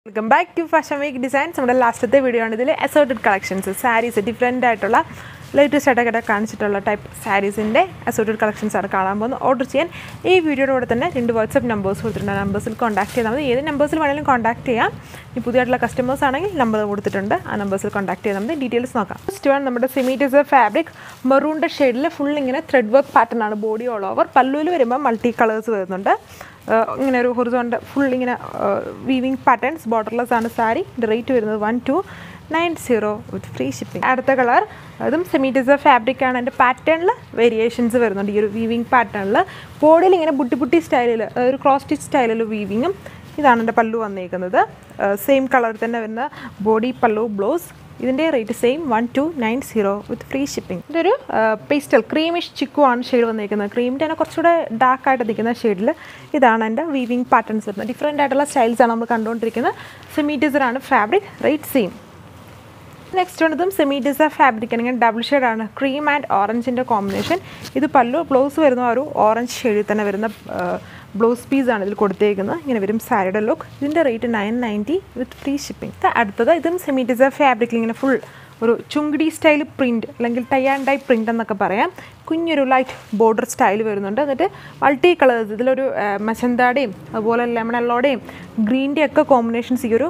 welcome back to fashion week designs നമ്മുടെ ലാസ്റ്റത്തെ video ആണ് ഇതിൽ അസോർട്ടഡ് കളക്ഷൻസ് സാരീസ് ഡിഫറെൻ്റ് ആയിട്ടുള്ള ലേറ്റസ്റ്റ് ആയിട്ടൊക്കെ കാണിച്ചിട്ടുള്ള ടൈപ്പ് സാരീസിൻ്റെ അസോർട്ടഡ് കളക്ഷൻസ് ആണ് കാണാൻ പോകുന്നത് ഓർഡർ ചെയ്യാൻ ഈ വീഡിയോയുടെ കൂടെ തന്നെ രണ്ട് വാട്സപ്പ് നമ്പേഴ്സ് കൊടുത്തിട്ടുണ്ട് ആ നമ്പേഴ്സിൽ കോൺടാക്ട് ചെയ്താൽ മതി ഏത് നമ്പേഴ്സിൽ വേണമെങ്കിലും കോൺടാക്ട് ചെയ്യാം ഈ പുതിയതായിട്ടുള്ള കസ്റ്റമേഴ്സ് ആണെങ്കിൽ നമ്പർ കൊടുത്തിട്ടുണ്ട് ആ നമ്പേഴ്സിൽ കോൺടാക്ട് ചെയ്താൽ മതി ഡീറ്റെയിൽസ് നോക്കാം ഫസ്റ്റ് വൺ നമ്മുടെ സെമീറ്റസ് ഫാബ്രിക് മെറൂണിൻ്റെ ഷെയ്ഡിൽ ഫുൾ ഇങ്ങനെ ത്രെഡ് വർക്ക് പാറ്റേൺ ആണ് ബോഡി ഓൾ ഓവർ പല്ലുവിൽ വരുമ്പോൾ മൾട്ടി കളേഴ്സ് വരുന്നുണ്ട് ആഹ് ഇങ്ങനെ ഒരു ഹൊറിസോണ്ട് ഫുൾ ഇങ്ങനെ വീവിങ് പാറ്റേൺസ് ബോർഡർലെസ് ആണ് സാരി റേറ്റ് വരുന്നത് one two nine zero with free shipping അടുത്ത കളർ അതും സെമീറ്റിസ ഫാബ്രിക് ആണ് എൻ്റെ പാറ്റേണിൽ വേരിയേഷൻസ് വരുന്നുണ്ട് ഈ ഒരു വീവിങ് പാറ്റേണിൽ ബോഡിയിൽ ഇങ്ങനെ ബുട്ടി ബുട്ടി സ്റ്റൈലിൽ ഒരു ക്രോസ് സ്റ്റിച്ച് സ്റ്റൈലിൽ വീവിങ്ങും ഇതാണ് എൻ്റെ പല്ലു വന്നേക്കുന്നത് സെയിം കളർ തന്നെ വരുന്ന ബോഡി പല്ലു ബ്ലൗസ് ഇതിൻ്റെ rate same one two nine zero with free shipping ഇതൊരു പേസ്റ്റൽ ക്രീമിഷ് ചിക്കു ആണ് ഷെയ്ഡ് വന്നിരിക്കുന്നത് ക്രീമിൻ്റെ തന്നെ കുറച്ചുകൂടെ ഡാർക്ക് ആയിട്ട് നിൽക്കുന്ന ഷെയ്ഡിൽ ഇതാണ് എൻ്റെ വീവിങ് പാറ്റേൺസ് വരുന്നത് ഡിഫറെൻ്റ് ആയിട്ടുള്ള സ്റ്റൈൽസ് ആണ് നമ്മൾ കണ്ടുകൊണ്ടിരിക്കുന്നത് സെമി ആണ് ഫാബ്രിക് റേറ്റ് സെയിം നെക്സ്റ്റ് വന്നതും സെമി ഡിസ ഫാബ്രിക് ആണെങ്കിൽ ഡബിൾ ആണ് ക്രീം ആൻഡ് ഓറഞ്ചിൻ്റെ കോമ്പിനേഷൻ ഇത് പല്ലു ബ്ലൗസ് വരുന്ന ഒരു ഓറഞ്ച് ഷെയ്ഡിൽ തന്നെ വരുന്ന ബ്ലൗസ് പീസാണ് ഇതിൽ കൊടുത്തേക്കുന്നത് ഇങ്ങനെ വരും സാരിയുടെ ലുക്ക് ഇതിൻ്റെ rate nine ninety with free shipping അടുത്തത് ഇതും സെമി ഡിസ ഫാബ്രിക്കിൽ ഇങ്ങനെ ഫുൾ ഒരു ചുങ്കിടി സ്റ്റൈൽ പ്രിൻറ്റ് അല്ലെങ്കിൽ ടൈ ആൻഡ് ഡൈ പ്രിൻ്റ് എന്നൊക്കെ പറയാം കുഞ്ഞൊരു ലൈറ്റ് ബോർഡർ സ്റ്റൈൽ വരുന്നുണ്ട് എന്നിട്ട് മൾട്ടി കളേഴ്സ് ഇതിലൊരു മസന്താടെയും അതുപോലെ ലെമൺ യെല്ലോടെയും ഗ്രീൻ്റെ ഒക്കെ കോമ്പിനേഷൻസ് ഈ ഒരു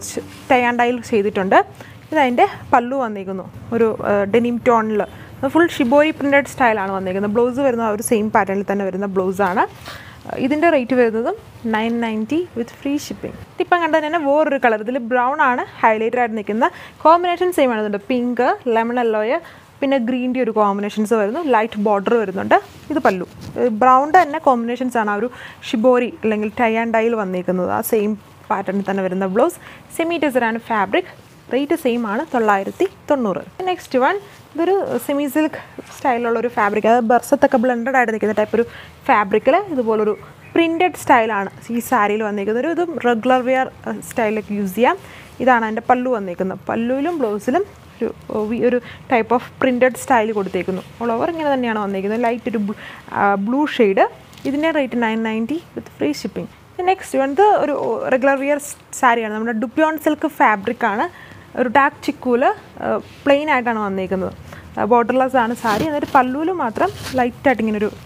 ടൈ ആൻഡ് ഡൈയിൽ ചെയ്തിട്ടുണ്ട് ഇതതിൻ്റെ പല്ലു വന്നിരിക്കുന്നു ഒരു ഡെനിം ടോണിൽ ഫുൾ ഷിബോരി പ്രിൻറ്റഡ് സ്റ്റൈലാണ് വന്നിരിക്കുന്നത് ബ്ലൗസ് വരുന്ന ആ ഒരു സെയിം പാറ്റേണിൽ തന്നെ വരുന്ന ബ്ലൗസാണ് ഇതിൻ്റെ റേറ്റ് വരുന്നതും nine ninety with free shipping ഇപ്പം കണ്ടത് തന്നെ വേറൊരു കളർ ഇതിൽ ബ്രൗൺ ആണ് ഹൈലൈറ്റഡ് ആയിട്ട് നിൽക്കുന്ന കോമ്പിനേഷൻ സെയിം ആണ് പിങ്ക് ലെമൺ യെല്ലോയ് പിന്നെ ഗ്രീൻ്റെ ഒരു കോമ്പിനേഷൻസ് വരുന്നു ലൈറ്റ് ബോർഡർ വരുന്നുണ്ട് ഇത് പല്ലു ബ്രൗണിൻ്റെ തന്നെ കോമ്പിനേഷൻസ് ആണ് ആ ഒരു ഷിബോരി അല്ലെങ്കിൽ ടൈ ആൻഡ് ഡൈയിൽ വന്നിരിക്കുന്നത് ആ സെയിം പാറ്റേണിൽ തന്നെ വരുന്ന ബ്ലൗസ് സെമി ടെസറാണ് ഫാബ്രിക് റേറ്റ് സെയിം ആണ് തൊള്ളായിരത്തി തൊണ്ണൂറ് നെക്സ്റ്റ് വൺ ഇതൊരു സെമി സിൽക്ക് സ്റ്റൈലുള്ള ഒരു ഫാബ്രിക് അത് ബർസത്തൊക്കെ ബ്ലെൻഡഡ് ആയിട്ട് നിൽക്കുന്ന ടൈപ്പ് ഒരു ഫാബ്രിക്കിൽ ഇതുപോലൊരു പ്രിൻറ്റഡ് സ്റ്റൈലാണ് ഈ സാരിയിൽ വന്നിരിക്കുന്നത് ഒരു ഇതും റെഗുലർ വെയർ സ്റ്റൈലൊക്കെ യൂസ് ചെയ്യാം ഇതാണ് അതിൻ്റെ പല്ലു വന്നിരിക്കുന്നത് പല്ലുവിലും ബ്ലൗസിലും ഒരു ഒരു ടൈപ്പ് ഓഫ് പ്രിൻറ്റഡ് സ്റ്റൈൽ കൊടുത്തേക്കുന്നു ഓൾ ഓവർ ഇങ്ങനെ തന്നെയാണ് വന്നിരിക്കുന്നത് ലൈറ്റ് ഒരു ബ്ലൂ ഷെയ്ഡ് ഇതിൻ്റെ rate nine ninety with free shipping next വന്നത് ഒരു റെഗുലർ വിയർ സാരിയാണ് നമ്മുടെ ഡുപ്യോൺ സിൽക്ക് ഫാബ്രിക് ആണ് ഒരു ഡാർക്ക് ചിക്കൂല് പ്ലെയിൻ ആയിട്ടാണ് വന്നിരിക്കുന്നത് ബോർഡർലെസ് ആണ് സാരി എന്നിട്ട് പല്ലുവിൽ മാത്രം ലൈറ്റായിട്ട് ഇങ്ങനെ ഒരു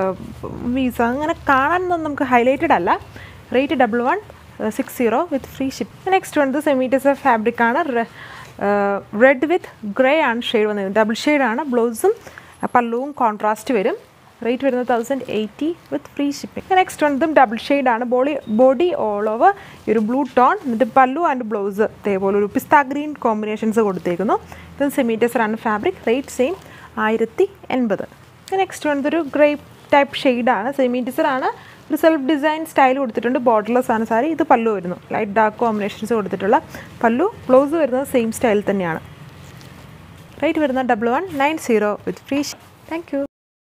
വീസ അങ്ങനെ കാണാനൊന്നും നമുക്ക് ഹൈലൈറ്റഡ് അല്ല rate double one six zero with free ship next വന്നത് സെമീറ്റസ് ഫാബ്രിക് ആണ് റെഡ് വിത്ത് ഗ്രേ ആണ് ഷെയ്ഡ് വന്നിരുന്നത് ഡബിൾ ഷെയ്ഡാണ് ബ്ലൗസും പല്ലുവും കോൺട്രാസ്റ്റ് വരും റേറ്റ് വരുന്നത് thousand eighty with free shipping next വന്നതും ഡബിൾ ഷെയ്ഡാണ് ബോഡി ബോഡി ഓൾ ഓവർ ഒരു ബ്ലൂ ടോൺ എന്നിട്ട് പല്ലു ആൻഡ് ബ്ലൗസ് ഇതേപോലെ ഒരു പിസ്ത ഗ്രീൻ കോമ്പിനേഷൻസ് കൊടുത്തേക്കുന്നു ഇതും സെമീറ്റസറാണ് ഫാബ്രിക് റേറ്റ് സെയിം ആയിരത്തി എൺപത് നെക്സ്റ്റ് വന്നതൊരു ഗ്രേ ടൈപ്പ് ഷെയ്ഡാണ് സെമീറ്റസറാണ് ഒരു സെൽഫ് ഡിസൈൻ സ്റ്റൈൽ കൊടുത്തിട്ടുണ്ട് ബോർഡർലെസ് ആണ് സാരി ഇത് പല്ലു വരുന്നു ലൈറ്റ് ഡാർക്ക് കോമ്പിനേഷൻസ് കൊടുത്തിട്ടുള്ള പല്ലു ബ്ലൗസ് വരുന്നത് സെയിം സ്റ്റൈൽ തന്നെയാണ് റേറ്റ് വരുന്നത് double one nine zero with free thank U